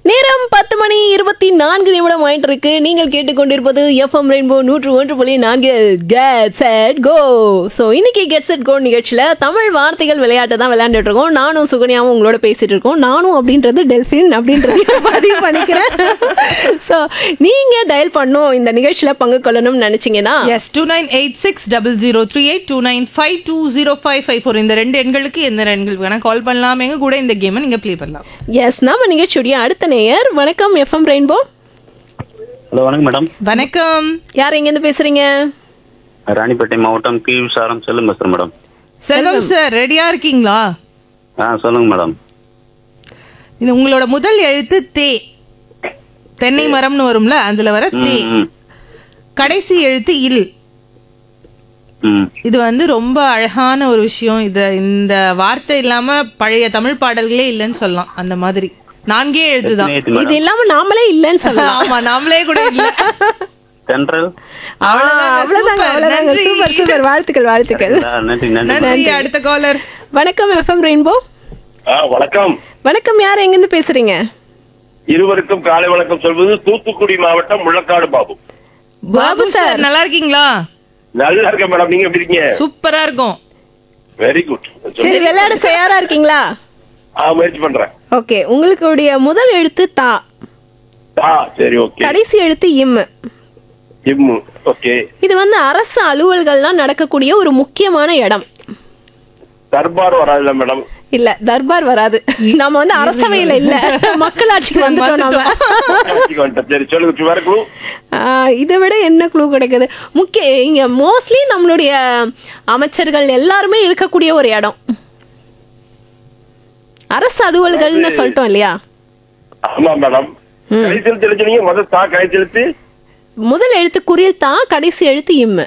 நேரம் பத்து மணி இருபத்தி நான்கு நிமிடம் ஆயிட்டு இருக்கு நீங்கள் கேட்டுக்கொண்டிருப்பது எஃப்எம் ரெயின்போ நூற்று ஒன்று புள்ளி நான்கு கெட் செட் கோ ஸோ இன்னைக்கு கெட் செட் கோ நிகழ்ச்சியில் தமிழ் வார்த்தைகள் விளையாட்டு தான் விளையாண்டுட்டு இருக்கோம் நானும் சுகன்யாவும் உங்களோட பேசிட்டு இருக்கோம் நானும் அப்படின்றது டெல்ஃபின் அப்படின்றது பதிவு பண்ணிக்கிறேன் ஸோ நீங்க டயல் பண்ணும் இந்த நிகழ்ச்சியில் பங்கு கொள்ளணும்னு நினைச்சீங்கன்னா S two nine eight six double zero three eight two nine five two zero five five four இந்த ரெண்டு எண்களுக்கு எந்த எண்கள் வேணா கால் பண்ணலாம் எங்க கூட இந்த கேமை நீங்க ப்ளே பண்ணலாம் எஸ் நம்ம நிகழ்ச்சியுடைய அடுத்த நேயர் வணக்கம் எஃப்எம் ரெயின்போ ஹலோ வணக்கம் மேடம் வணக்கம் யார் எங்கேருந்து பேசுறீங்க ராணிப்பேட்டை மாவட்டம் கி விசாரம் செல்லும் பேசுறேன் மேடம் செல்வம் சார் ரெடியா இருக்கீங்களா ஆ சொல்லுங்க மேடம் இது உங்களோட முதல் எழுத்து தே தென்னை மரம்னு வரும்ல அதுல வர தே ம், ம், கடைசி எழுத்து இல் ம். இது வந்து ரொம்ப அழகான ஒரு விஷயம் இது இந்த வார்த்தை இல்லாம பழைய தமிழ் பாடல்களே இல்லைன்னு சொல்லலாம் அந்த மாதிரி நான்கே எழுத்துதான் நேத்து இது மேடம் இல்லாம நாமளே இல்லைன்னு சொல்லலாம் ஆமா நாமளே கூட இல்ல சென்ட்ரல் அவ்வளவுதாங்க, அவ்வளவுதாங்க super, அவ்வளவுதாங்க நன்றி. சூப்பர் சூப்பர் வாழ்த்துக்கள் வாழ்த்துக்கள் ஆ, நன்றி நன்றி நன்றி அடுத்த காலர் வணக்கம் எஃப்எம் ரெயின்போ ஆ வணக்கம் வணக்கம் யார் எங்கிருந்து பேசுறீங்க இருவருக்கும் காலை வணக்கம் சொல்வது தூத்துக்குடி மாவட்டம் முழக்காடு பாபு பாபு சார் நல்லா இருக்கீங்களா நல்லா இருக்கேன் மேடம் நீங்க எப்படி இருக்கீங்க சூப்பரா இருக்கும் வெரி குட் சரி விளையாட தயாரா இருக்கீங்களா ஆ முயற்சி பண்றேன் ஓகே உங்களுடைய முதல் எழுத்து தா ஆ சரி ஓகே கடைசி எழுத்து இம் ஜிம்மு ஓகே இது வந்து அரசு அலுவல்கள்லாம் நடக்கக்கூடிய ஒரு முக்கியமான இடம் தர்பார் வராதுல்ல மேடம் இல்ல தர்பார் வராது நாம வந்து அரசவையில இல்ல மக்களாட்சிக்கு வந்துட்டோம் நாம வந்துட்டேன். சரி சொல்லுங்க வேற குழு ஆஹ் இதை விட என்ன குழு கிடைக்குது முக்கிய இங்க மோஸ்ட்லி நம்மளுடைய அமைச்சர்கள் எல்லாருமே இருக்கக்கூடிய ஒரு இடம் அரசு அலுவல்கள்னு சொல்லிட்டோம் இல்லையா ஆமா மேடம் கைத்தெழுத்து எழுத்துனீங்க முதல் தா கைத்தெழுத்து முதல் எழுத்து குறில் தான் கடைசி எழுத்து இம்மு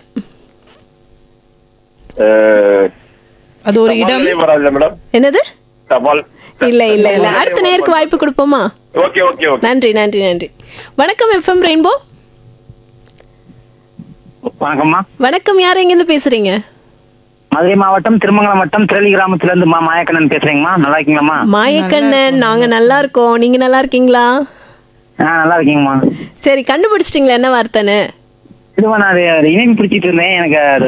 அஹ், அது ஒரு இடம் தபால்களே வராதுல்ல மேடம் என்னது தபால் இல்ல இல்ல இல்ல அடுத்த நேருக்கு வாய்ப்பு கொடுப்போமா ஓகே ஓகே ஓகே நன்றி நன்றி நன்றி வணக்கம் எஃப்எம் ரெயின்போ வணக்கம்மா வணக்கம் யார் எங்கேருந்து பேசுறீங்க மதுரை மாவட்டம் திருமங்கலம் வட்டம் திரளி கிராமத்துல இருந்து மா மாயக்கண்ணன் பேசுறேங்கம்மா நல்லா இருக்கீங்களாம்மா மாயக்கண்ணன் நாங்க நல்லா இருக்கோம் நீங்க நல்லா இருக்கீங்களா ஆ நல்லா இருக்கீங்கம்மா சரி கண்டுபிடிச்சிட்டீங்களா என்ன வார்த்தைன்னு இதுவா நான் அது இணைப்பு பிடிச்சிட்டு இருந்தேன் எனக்கு அது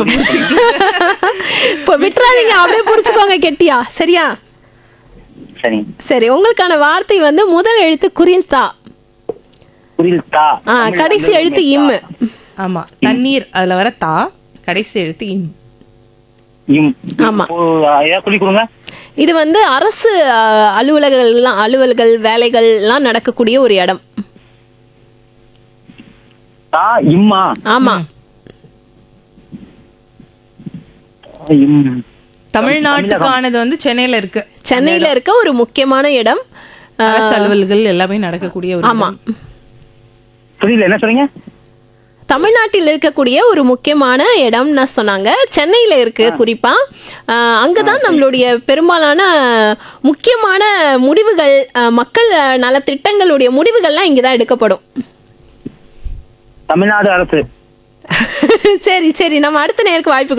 இப்போ விட்டுறாதீங்க அப்படியே புடிச்சுக்கோங்க கெட்டியா சரியா சரிங்க சரி உங்களுக்கான வார்த்தை வந்து முதல் எழுத்து குறில் தா புரியுது தா ஆ கடைசி எழுத்து இம்மு ஆமா தண்ணீர் அதுல வர தா கடைசி எழுத்து இம் இம். ஆமா. ஓ, ஏதாவது சொல்லி கொடுங்க இது வந்து அரசு அஹ், அலுவலகங்கள்லாம் அலுவல்கள் வேலைகள் எல்லாம் நடக்கக்கூடிய ஒரு இடம் தா இம்மா ஆமா இம் தமிழ்நாட்டுக்கானது வந்து சென்னையில இருக்கு சென்னையில இருக்க ஒரு முக்கியமான இடம் அஹ், அரசு அலுவல்கள் எல்லாமே நடக்கக்கூடிய ஒரு ஆமா இடம். புரியல என்ன சொல்றீங்க தமிழ்நாட்டில் இருக்கக்கூடிய ஒரு முக்கியமான இடம்னு சொன்னாங்க சென்னையில இருக்கு குறிப்பா அஹ், அங்கதான் நம்மளுடைய பெரும்பாலான முக்கியமான முடிவுகள் அஹ், மக்கள் நல திட்டங்களுடைய முடிவுகள்லாம் இங்கதான் எடுக்கப்படும் தமிழ்நாடு அரசு சரி சரி நம்ம அடுத்த நேருக்கு வாய்ப்பு